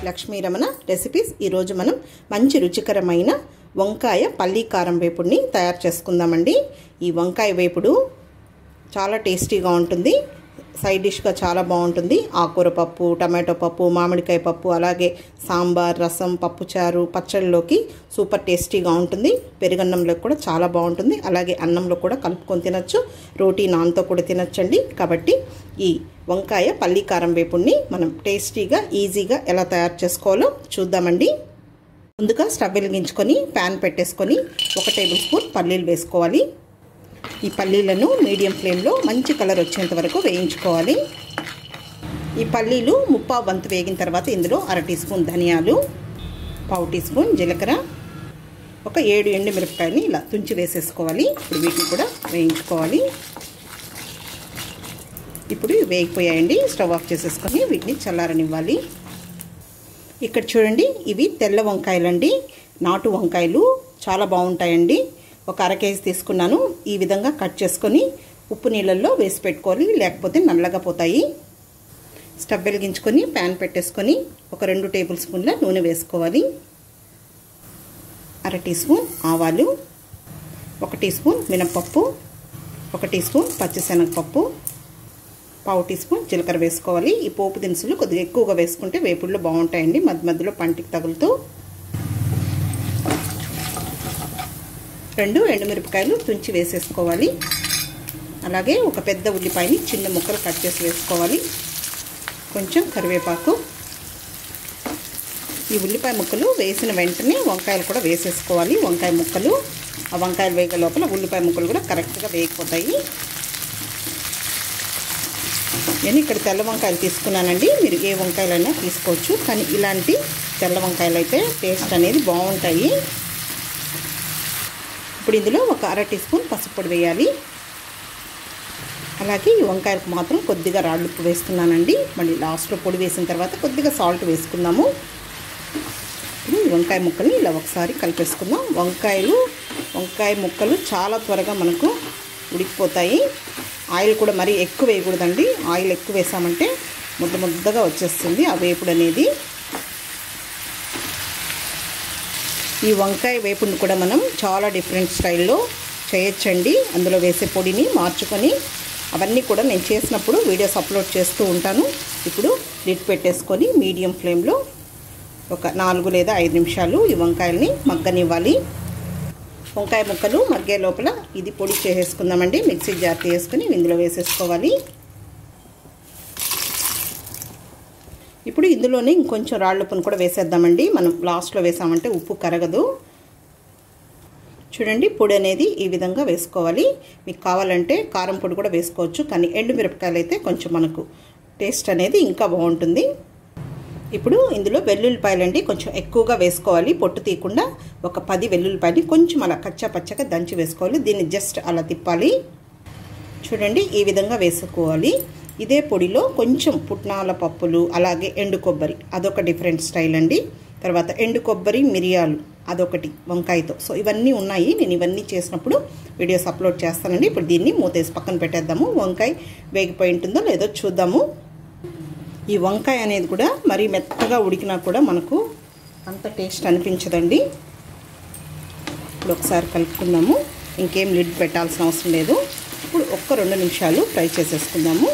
Lakshmi Ramana recipes ఈరోజు మనం మంచి రుచికరమైన వంకాయ పల్లీ కారం వేపుడిని తయారు చేసుకుందామండి ఈ వంకాయ వేపుడు చాలా టేస్టీగా ఉంటుంది సైడ్ డిష్గా చాలా బాగుంటుంది ఆకుకూర పప్పు టమాటో పప్పు మామిడికాయ పప్పు అలాగే సాంబార్ రసం పప్పుచారు పచ్చళ్ళలోకి సూపర్ టేస్టీగా ఉంటుంది పెరుగన్నంలో కూడా చాలా బాగుంటుంది అలాగే అన్నంలో కూడా కలుపుకొని తినచ్చు రోటీ నాన్తో కూడా తినచ్చండి కాబట్టి ఈ వంకాయ పల్లీ కారం వేపుడిని మనం టేస్టీగా ఈజీగా ఎలా తయారు చేసుకోవాలో చూద్దామండి ముందుగా స్టవ్ వెలిగించుకొని ప్యాన్ పెట్టేసుకొని ఒక టేబుల్ స్పూన్ పల్లీలు వేసుకోవాలి ఈ పల్లీలను మీడియం ఫ్లేమ్లో మంచి కలర్ వచ్చేంత వరకు వేయించుకోవాలి ఈ పల్లీలు ముప్పా వంతు వేగిన తర్వాత ఇందులో అర టీ స్పూన్ ధనియాలు పావు టీ స్పూన్ జీలకర్ర ఒక ఏడు ఎండు మిరపకాయని ఇలా తుంచి వేసేసుకోవాలి ఇప్పుడు వీటిని కూడా వేయించుకోవాలి ఇప్పుడు వేగిపోయాయండి స్టవ్ ఆఫ్ చేసేసుకొని వీటిని చల్లారనివ్వాలి ఇక్కడ చూడండి ఇవి తెల్ల వంకాయలండి నాటు వంకాయలు చాలా బాగుంటాయండి ఒక అర కేజీ తీసుకున్నాను ఈ విధంగా కట్ చేసుకొని ఉప్పు నీళ్ళల్లో వేసి పెట్టుకోవాలి లేకపోతే నల్లగా పోతాయి స్టవ్ వెలిగించుకొని ప్యాన్ పెట్టేసుకొని ఒక రెండు టేబుల్ స్పూన్ల నూనె వేసుకోవాలి అర టీ స్పూన్ ఆవాలు ఒక టీ స్పూన్ మినపప్పు ఒక టీ స్పూన్ పచ్చిశనగపప్పు పావు టీ స్పూన్ జీలకర్ర వేసుకోవాలి ఈ పోపు దినుసులు కొద్దిగా ఎక్కువగా వేసుకుంటే వేపుళ్ళు బాగుంటాయండి మధ్య మధ్యలో పంటికి తగులుతూ రెండు ఎండుమిరపకాయలు తుంచి వేసేసుకోవాలి అలాగే ఒక పెద్ద ఉల్లిపాయని చిన్న ముక్కలు కట్ చేసి వేసుకోవాలి కొంచెం కరివేపాకు ఈ ఉల్లిపాయ ముక్కలు వేసిన వెంటనే వంకాయలు కూడా వేసేసుకోవాలి వంకాయ ముక్కలు ఆ వంకాయలు వేగ లోపల ఉల్లిపాయ ముక్కలు కూడా కరెక్ట్గా వేగిపోతాయి నేను ఇక్కడ తెల్ల వంకాయలు తీసుకున్నానండి మీరు ఏ వంకాయలైనా తీసుకోవచ్చు కానీ ఇలాంటి తెల్ల వంకాయలు అయితే టేస్ట్ అనేది బాగుంటాయి ఇప్పుడు ఇందులో ఒక అర టీ స్పూన్ పసుపు పొడి వేయాలి అలాగే ఈ వంకాయలకు మాత్రం కొద్దిగా రాళ్ళుప్పు వేస్తున్నానండి మళ్ళీ లాస్ట్లో పొడి వేసిన తర్వాత కొద్దిగా సాల్ట్ వేసుకుందాము ఇప్పుడు ఈ వంకాయ ముక్కల్ని ఇలా ఒకసారి కలిపేసుకుందాం వంకాయలు వంకాయ ముక్కలు చాలా త్వరగా మనకు ఉడికిపోతాయి ఆయిల్ కూడా మరీ ఎక్కువ వేయకూడదండి ఆయిల్ ఎక్కువ వేసామంటే ముద్ద ముద్దగా వచ్చేస్తుంది ఆ వేపుడు అనేది ఈ వంకాయ వేపుడిని కూడా మనం చాలా డిఫరెంట్ స్టైల్లో చేయొచ్చండి అందులో వేసే పొడిని మార్చుకొని అవన్నీ కూడా నేను చేసినప్పుడు వీడియోస్ అప్లోడ్ చేస్తూ ఉంటాను ఇప్పుడు లిడ్ పెట్టేసుకొని మీడియం ఫ్లేమ్లో ఒక నాలుగు లేదా ఐదు నిమిషాలు ఈ వంకాయల్ని మగ్గనివ్వాలి వంకాయ ముక్కలు మగ్గే లోపల ఇది పొడి చేసేసుకుందామండి మిక్సీ జార్ వేసుకొని ఇందులో వేసేసుకోవాలి ఇప్పుడు ఇందులోనే ఇంకొంచెం రాళ్ళ ఉప్పును కూడా వేసేద్దామండి మనం లాస్ట్లో వేసామంటే ఉప్పు కరగదు చూడండి పొడి అనేది ఈ విధంగా వేసుకోవాలి మీకు కావాలంటే కారం పొడి కూడా వేసుకోవచ్చు కానీ ఎండుమిరపకాయలు అయితే కొంచెం మనకు టేస్ట్ అనేది ఇంకా బాగుంటుంది ఇప్పుడు ఇందులో వెల్లుల్లిపాయలండి కొంచెం ఎక్కువగా వేసుకోవాలి పొట్టు తీయకుండా ఒక పది వెల్లుల్లిపాయలు కొంచెం అలా కచ్చా పచ్చగా దంచి వేసుకోవాలి దీన్ని జస్ట్ అలా తిప్పాలి చూడండి ఈ విధంగా వేసుకోవాలి ఇదే పొడిలో కొంచెం పుట్నాల పప్పులు అలాగే ఎండు కొబ్బరి అదొక డిఫరెంట్ స్టైల్ అండి తర్వాత ఎండు కొబ్బరి మిరియాలు అదొకటి వంకాయతో సో ఇవన్నీ ఉన్నాయి నేను ఇవన్నీ చేసినప్పుడు వీడియోస్ అప్లోడ్ చేస్తానండి ఇప్పుడు దీన్ని మూతేసి పక్కన పెట్టేద్దాము వంకాయ వేగిపోయి ఉంటుందో లేదో చూద్దాము ఈ వంకాయ అనేది కూడా మరీ మెత్తగా ఉడికినా కూడా మనకు అంత టేస్ట్ అనిపించదండి ఇప్పుడు ఒకసారి కలుపుకుందాము ఇంకేం లిడ్ పెట్టాల్సిన అవసరం లేదు ఇప్పుడు ఒక్క రెండు నిమిషాలు ఫ్రై చేసేసుకుందాము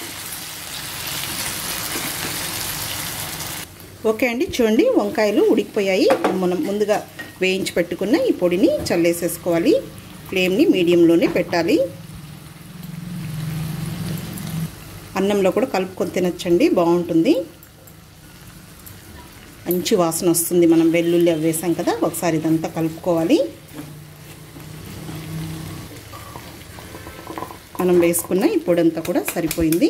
ఓకే అండి చూడండి వంకాయలు ఉడికిపోయాయి మనం ముందుగా వేయించి పెట్టుకున్న ఈ పొడిని చల్లేసేసుకోవాలి ఫ్లేమ్ని మీడియంలోనే పెట్టాలి అన్నంలో కూడా కలుపుకొని తినచ్చండి బాగుంటుంది మంచి వాసన వస్తుంది మనం వెల్లుల్లి అవి వేసాం కదా ఒకసారి ఇదంతా కలుపుకోవాలి మనం వేసుకున్న ఈ పొడంతా కూడా సరిపోయింది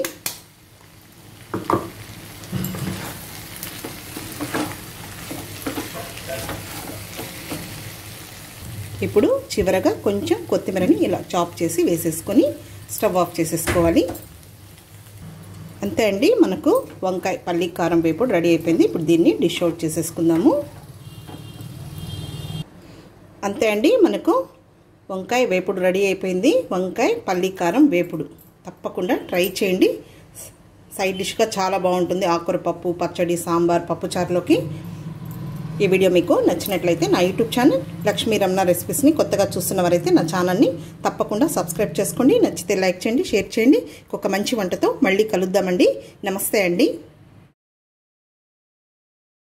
ఇప్పుడు చివరగా కొంచెం కొత్తిమీరని ఇలా చాప్ చేసి వేసేసుకొని స్టవ్ ఆఫ్ చేసేసుకోవాలి అంతే అండి మనకు వంకాయ పల్లి కారం వేపుడు రెడీ అయిపోయింది ఇప్పుడు దీన్ని డిష్ అవుట్ చేసేసుకుందాము అంతే అండి మనకు వంకాయ వేపుడు రెడీ అయిపోయింది వంకాయ పల్లి కారం వేపుడు తప్పకుండా ట్రై చేయండి సైడ్ డిష్గా చాలా బాగుంటుంది ఆకుకూర పప్పు పచ్చడి సాంబార్ పప్పుచారులోకి ఈ వీడియో మీకు నచ్చినట్లయితే నా యూట్యూబ్ ఛానల్ లక్ష్మీ రమణ రెసిపీస్ని కొత్తగా చూస్తున్న వారైతే నా ఛానల్ని తప్పకుండా సబ్స్క్రైబ్ చేసుకోండి నచ్చితే లైక్ చేయండి షేర్ చేయండి ఒక మంచి వంటతో మళ్ళీ కలుద్దామండి నమస్తే అండి